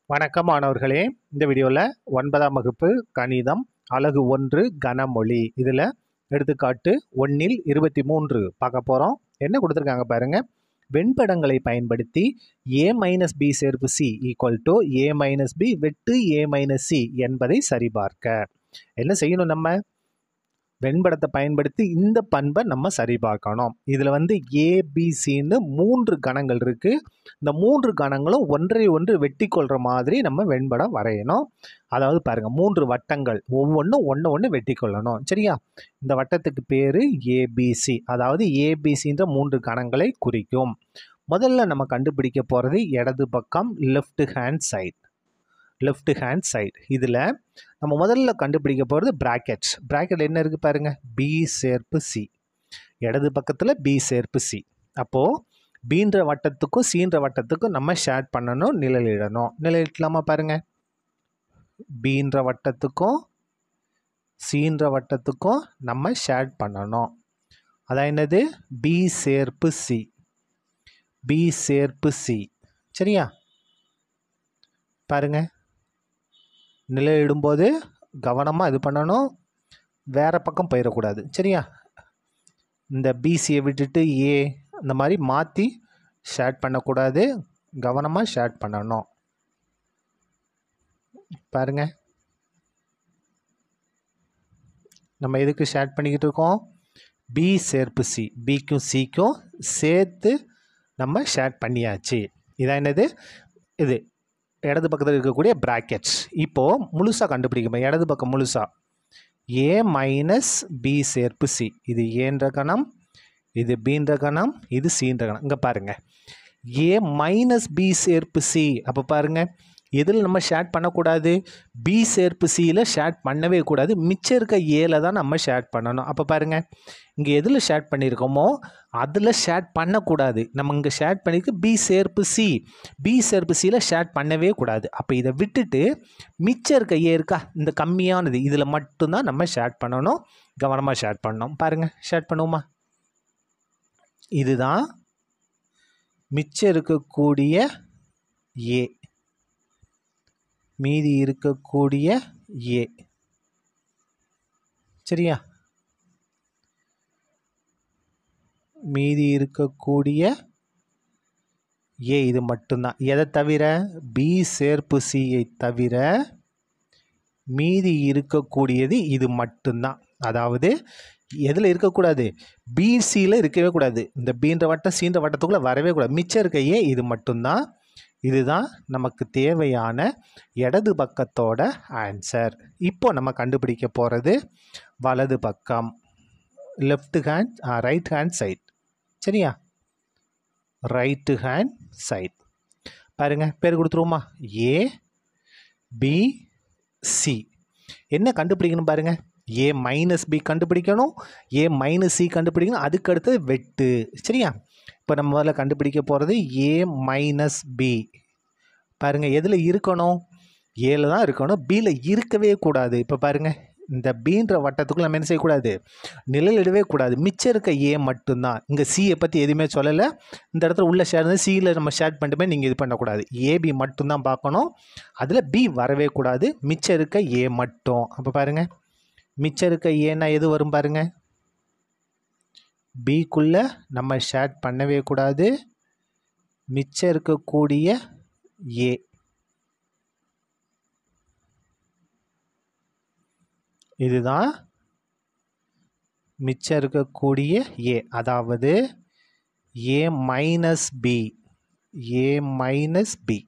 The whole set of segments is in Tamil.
வணக்கம் மாணவர்களே இந்த வீடியோவில் ஒன்பதாம் வகுப்பு கணிதம் அலகு ஒன்று கனமொழி இதில் எடுத்துக்காட்டு ஒன்றில் இருபத்தி மூன்று பார்க்க போகிறோம் என்ன கொடுத்துருக்காங்க பாருங்க வெண்படங்களை பயன்படுத்தி ஏ மைனஸ் பி சேர்ப்பு C equal to A minus B வெட்டு ஏ மைனஸ் சி என்பதை சரிபார்க்க என்ன செய்யணும் நம்ம வெண்படத்தை பயன்படுத்தி இந்த பண்பை நம்ம சரிபார்க்கணும் இதில் வந்து ஏபிசின்னு மூன்று கணங்கள் இருக்குது இந்த மூன்று கணங்களும் ஒன்றை ஒன்று வெட்டி கொள்கிற மாதிரி நம்ம வெண்படம் வரையணும் அதாவது பாருங்கள் மூன்று வட்டங்கள் ஒவ்வொன்றும் ஒன்று ஒன்று வெட்டி கொள்ளணும் சரியா இந்த வட்டத்துக்கு பேர் ஏபிசி அதாவது ஏபிசின்ற மூன்று கணங்களை குறிக்கும் முதல்ல நம்ம கண்டுபிடிக்க போகிறது இடது பக்கம் left hand side left hand side இதில் நம்ம முதல்ல கண்டுபிடிக்க போகிறது ப்ராக்கெட்ஸ் ப்ராக்கெட் என்ன இருக்குது பாருங்கள் பி சேர்ப்பு சி இடது பக்கத்தில் பி சேர்ப்பு சி அப்போது பீன்ற வட்டத்துக்கும் சீன்ற வட்டத்துக்கும் நம்ம ஷேட் பண்ணணும் நிழலிடணும் நிழலிடலாமா பாருங்கள் பீன்ற வட்டத்துக்கும் சீன்ற வட்டத்துக்கும் நம்ம ஷேட் பண்ணணும் அதான் என்னது பி சேர்ப்பு சி பி சேர்ப்பு சி சரியா பாருங்க நிழலிடும்போது கவனமாக இது பண்ணணும் வேறு பக்கம் போயிடக்கூடாது சரியா இந்த பிசியை விட்டுட்டு ஏ இந்த மாதிரி மாற்றி ஷேட் பண்ணக்கூடாது கவனமாக ஷேட் பண்ணணும் பாருங்க நம்ம எதுக்கு ஷேட் பண்ணிக்கிட்டு இருக்கோம் பி சேர்ப்பு சி பிக்கும் சிக்கும் சேர்த்து நம்ம ஷேட் பண்ணியாச்சு இதான் என்னது இது இடது பக்கத்தில் இருக்கக்கூடிய ப்ராக்கெட்ஸ் இப்போது முழுசாக கண்டுபிடிக்கணும் இடது பக்கம் முழுசாக ஏ மைனஸ் பி சேர்ப்பு சி இது ஏன்ற கணம் இது பீன்ற கணம் இது சீன்ற கணம் இங்கே பாருங்கள் ஏ மைனஸ் பி சேர்ப்பு சி அப்போ பாருங்கள் எதில் நம்ம ஷேட் பண்ணக்கூடாது பி சேர்ப்பு சியில் ஷேட் பண்ணவே கூடாது மிச்சம் இருக்க ஏல தான் நம்ம ஷேட் பண்ணணும் அப்போ பாருங்கள் இங்கே எதில் ஷேட் பண்ணியிருக்கோமோ அதில் ஷேட் பண்ணக்கூடாது நம்ம இங்கே ஷேட் பண்ணியிருக்கு பி சேர்ப்பு சி பி சேர்ப்பு சியில் ஷேட் பண்ணவே கூடாது அப்போ இதை விட்டுட்டு மிச்சம் இருக்க ஏ இருக்கா இந்த கம்மியானது இதில் மட்டும்தான் நம்ம ஷேட் பண்ணணும் கவனமாக ஷேட் பண்ணணும் பாருங்கள் ஷேட் பண்ணுவோமா இதுதான் மிச்சம் இருக்கக்கூடிய ஏ மீதி இருக்கக்கூடிய ஏ சரியா மீதி இருக்கக்கூடிய ஏ இது மட்டும்தான் எதை தவிர பி சேர்ப்பு சியை தவிர மீதி இருக்கக்கூடியது இது மட்டும்தான் அதாவது எதில் இருக்கக்கூடாது பிசியில் இருக்கவே கூடாது இந்த பீன்ற வட்டம் சீன்ற வட்டத்துக்குள்ளே வரவே கூடாது மிச்சம் இருக்க ஏ இது மட்டும்தான் இதுதான் நமக்கு தேவையான இடது பக்கத்தோட ஆன்சர் இப்போ நம்ம கண்டுபிடிக்க போகிறது வலது பக்கம் left hand right hand side சரியா ரைட்டு ஹேண்ட் சைட் பாருங்கள் பேர் கொடுத்துருவோமா ஏ பி சி என்ன கண்டுபிடிக்கணும் பாருங்கள் ஏ மைனஸ் பி கண்டுபிடிக்கணும் ஏ மைனஸ் சி கண்டுபிடிக்கணும் அதுக்கு அடுத்தது வெட்டு சரியா இப்போ நம்ம முதல்ல கண்டுபிடிக்க போகிறது ஏ மைனஸ் பி பாருங்கள் எதில் இருக்கணும் ஏல தான் இருக்கணும் பியில் இருக்கவே கூடாது இப்போ பாருங்கள் இந்த பீன்ற வட்டத்துக்குள்ள நம்ம என்ன செய்யக்கூடாது நிழலிடவே கூடாது மிச்சம் இருக்க ஏ மட்டும்தான் இங்கே சியை பற்றி எதுவுமே சொல்லலை இந்த இடத்துல உள்ள ஷேர் வந்து சியில் நம்ம ஷேர் பண்ணிட்டுமே நீங்கள் இது பண்ணக்கூடாது ஏபி மட்டும்தான் பார்க்கணும் அதில் பி வரவே கூடாது மிச்சம் இருக்க ஏ மட்டும் அப்போ பாருங்கள் மிச்சம் இருக்க ஏன்னா எது வரும் பாருங்க பிக்குள்ளே நம்ம ஷேட் பண்ணவே கூடாது மிச்சம் இருக்கக்கூடிய ஏ இதுதான் மிச்சம் இருக்கக்கூடிய ஏ அதாவது A minus B A minus B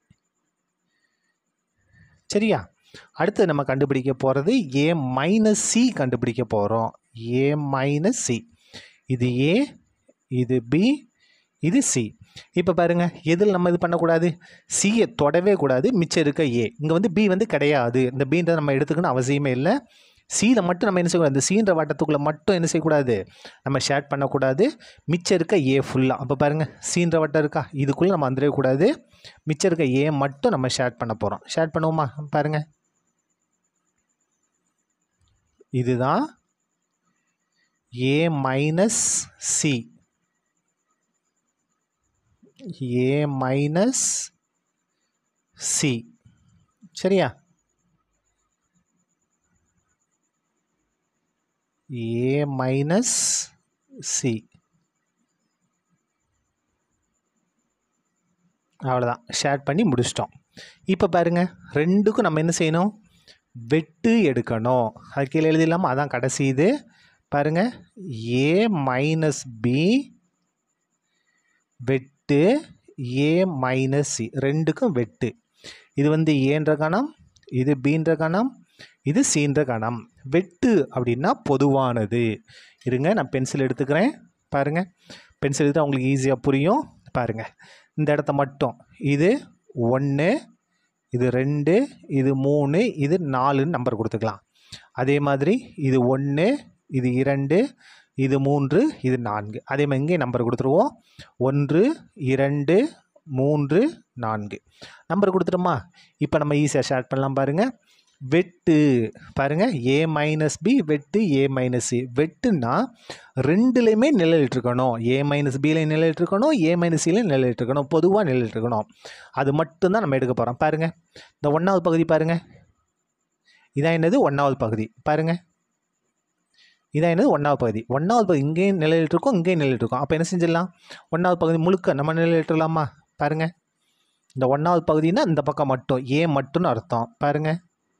சரியா அடுத்து நம்ம கண்டுபிடிக்க போகிறது ஏ மைனஸ் சி கண்டுபிடிக்க போகிறோம் ஏ மைனஸ் சி இது ஏ இது பி இது சி இப்போ பாருங்கள் எதில் நம்ம இது பண்ணக்கூடாது சியை தொடவே கூடாது மிச்சம் இருக்க ஏ இங்கே வந்து பி வந்து கிடையாது இந்த பீன்றதை நம்ம எடுத்துக்கணும் அவசியமே இல்லை சியில் மட்டும் நம்ம என்ன செய்யக்கூடாது இந்த சீன்ற வட்டத்துக்குள்ளே மட்டும் என்ன செய்யக்கூடாது நம்ம ஷேட் பண்ணக்கூடாது மிச்சம் இருக்க ஏ ஃபுல்லாக அப்போ பாருங்கள் சீன்ற வட்டம் இருக்கா இதுக்குள்ளே நம்ம வந்துடவே கூடாது மிச்சம் இருக்க ஏ மட்டும் நம்ம ஷேட் பண்ண போகிறோம் ஷேட் பண்ணுவோமா பாருங்கள் இதுதான் A minus C A minus C சரியா ஏ மைனஸ் சி அவ்வளோதான் ஷேர் பண்ணி முடிச்சிட்டோம் இப்போ பாருங்க ரெண்டுக்கும் நம்ம என்ன செய்யணும் வெட்டு எடுக்கணும் அது கீழே எழுதிடலாமா அதான் கடைசி இது பாருங்க ஏ மைனஸ் பி வெட்டு ஏ மைனஸ் சி ரெண்டுக்கும் வெட்டு இது வந்து ஏன்ற கணம் இது பீன்ற கணம் இது சீன்ற கணம் வெட்டு அப்படின்னா பொதுவானது இருங்க நான் பென்சில் எடுத்துக்கிறேன் பாருங்க பென்சில் எடுத்தால் உங்களுக்கு ஈஸியாக புரியும் பாருங்க இந்த இடத்த மட்டும் இது ஒன்று இது ரெண்டு இது மூணு இது நாலுன்னு நம்பர் கொடுத்துக்கலாம் அதே மாதிரி இது ஒன்று இது இரண்டு இது மூன்று இது நான்கு அதே மாதிரி இங்கே நம்பர் கொடுத்துருவோம் ஒன்று இரண்டு மூன்று நான்கு நம்பர் கொடுத்துட்டோமா இப்போ நம்ம ஈஸியாக ஷேர் பண்ணலாம் பாருங்கள் வெட்டு பாருங்க ஏ மைனஸ் பி வெட்டு ஏ மைனஸ் சி வெட்டுனா ரெண்டுலேயுமே நிழலிட்டுருக்கணும் ஏ மைனஸ் பிலையும் நிழலிட்டுருக்கணும் ஏ மைனஸ் சிலையும் நிழலிட்டுருக்கணும் பொதுவாக நிழலிட்டுருக்கணும் அது மட்டும்தான் நம்ம எடுக்க போகிறோம் பாருங்க இந்த ஒன்றாவது பகுதி பாருங்க இதான் என்னது ஒன்றாவது பகுதி பாருங்க இதான் என்னது ஒன்றாவது பகுதி ஒன்றாவது பகுதி இங்கேயும் நிழலிட்டுருக்கோம் இங்கேயும் நிழலிட்டுருக்கோம் அப்போ என்ன செஞ்சிடலாம் ஒன்றாவது பகுதி முழுக்க நம்ம நிழலிட்டுலாமா பாருங்க இந்த ஒன்றாவது பகுதினா இந்த பக்கம் மட்டும் ஏ மட்டும்னு அர்த்தம் பாருங்க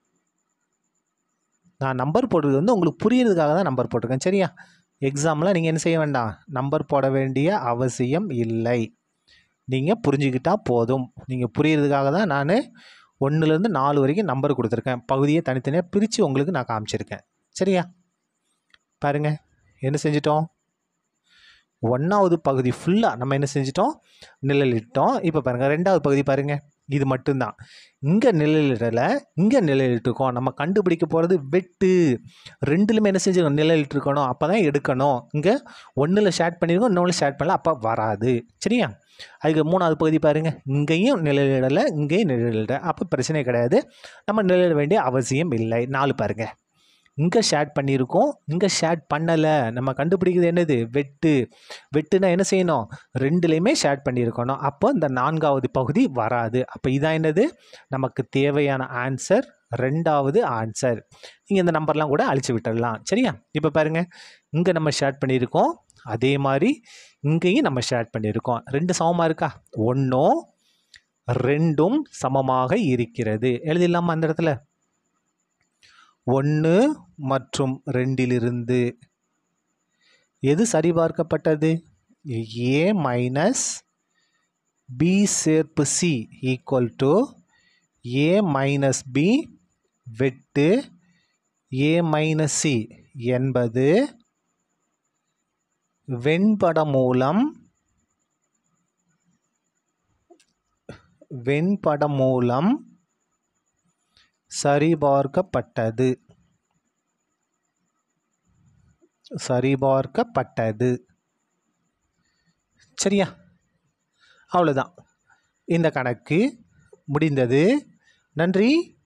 நான் நம்பர் போடுறது வந்து உங்களுக்கு புரியறதுக்காக தான் நம்பர் போட்டிருக்கேன் சரியா எக்ஸாமில் நீங்கள் என்ன செய்ய வேண்டாம் நம்பர் போட வேண்டிய அவசியம் இல்லை நீங்கள் புரிஞ்சுக்கிட்டா போதும் நீங்கள் புரியறதுக்காக தான் நான் ஒன்றுலேருந்து நாலு வரைக்கும் நம்பர் கொடுத்துருக்கேன் பகுதியை தனித்தனியாக பிரித்து உங்களுக்கு நான் காமிச்சிருக்கேன் சரியா பாருங்க என்ன செஞ்சிட்டோம் ஒன்றாவது பகுதி ஃபுல்லாக நம்ம என்ன செஞ்சிட்டோம் நிழலிட்டோம் இப்போ பாருங்கள் ரெண்டாவது பகுதி பாருங்கள் இது மட்டும்தான் இங்கே நிழலிடலை இங்கே நிழலிட்டுருக்கோம் நம்ம கண்டுபிடிக்க போகிறது வெட்டு ரெண்டுலையுமே என்ன செஞ்சிருக்கோம் நிழலிட்டுருக்கணும் அப்போ தான் எடுக்கணும் இங்கே ஒன்றில் ஷேட் பண்ணியிருக்கோம் இன்னொன்று ஷேட் பண்ணல அப்போ வராது சரியா அதுக்கு மூணாவது பகுதி பாருங்கள் இங்கேயும் நிழலிடலை இங்கேயும் நிழலிட அப்போ பிரச்சனை கிடையாது நம்ம நிழலிட வேண்டிய அவசியம் இல்லை நாலு பாருங்கள் இங்கே ஷேட் பண்ணியிருக்கோம் இங்கே ஷேட் பண்ணலை நம்ம கண்டுபிடிக்கிறது என்னது வெட்டு வெட்டுனா என்ன செய்யணும் ரெண்டுலேயுமே ஷேட் பண்ணியிருக்கணும் அப்போ இந்த நான்காவது பகுதி வராது அப்போ இதான் என்னது நமக்கு தேவையான ஆன்சர் ரெண்டாவது ஆன்சர் நீங்கள் இந்த நம்பர்லாம் கூட அழிச்சு விட்டுடலாம் சரியா இப்போ பாருங்கள் இங்கே நம்ம ஷேட் பண்ணியிருக்கோம் அதே மாதிரி இங்கேயும் நம்ம ஷேட் பண்ணியிருக்கோம் ரெண்டு சமமாக இருக்கா ஒன்றும் ரெண்டும் சமமாக இருக்கிறது எழுதிடலாமா அந்த இடத்துல ஒன்று மற்றும் ரெண்டிலிருந்து எது சரிபார்க்கப்பட்டது ஏ மைனஸ் பி சேர்ப்பு C equal to A minus B வெட்டு ஏ மைனஸ் சி என்பது வெண்பட மூலம் வெண்பட மூலம் சரிபார்க்கப்பட்டது சரிபார்க்கப்பட்டது சரியா அவ்வளோதான் இந்த கணக்கு முடிந்தது நன்றி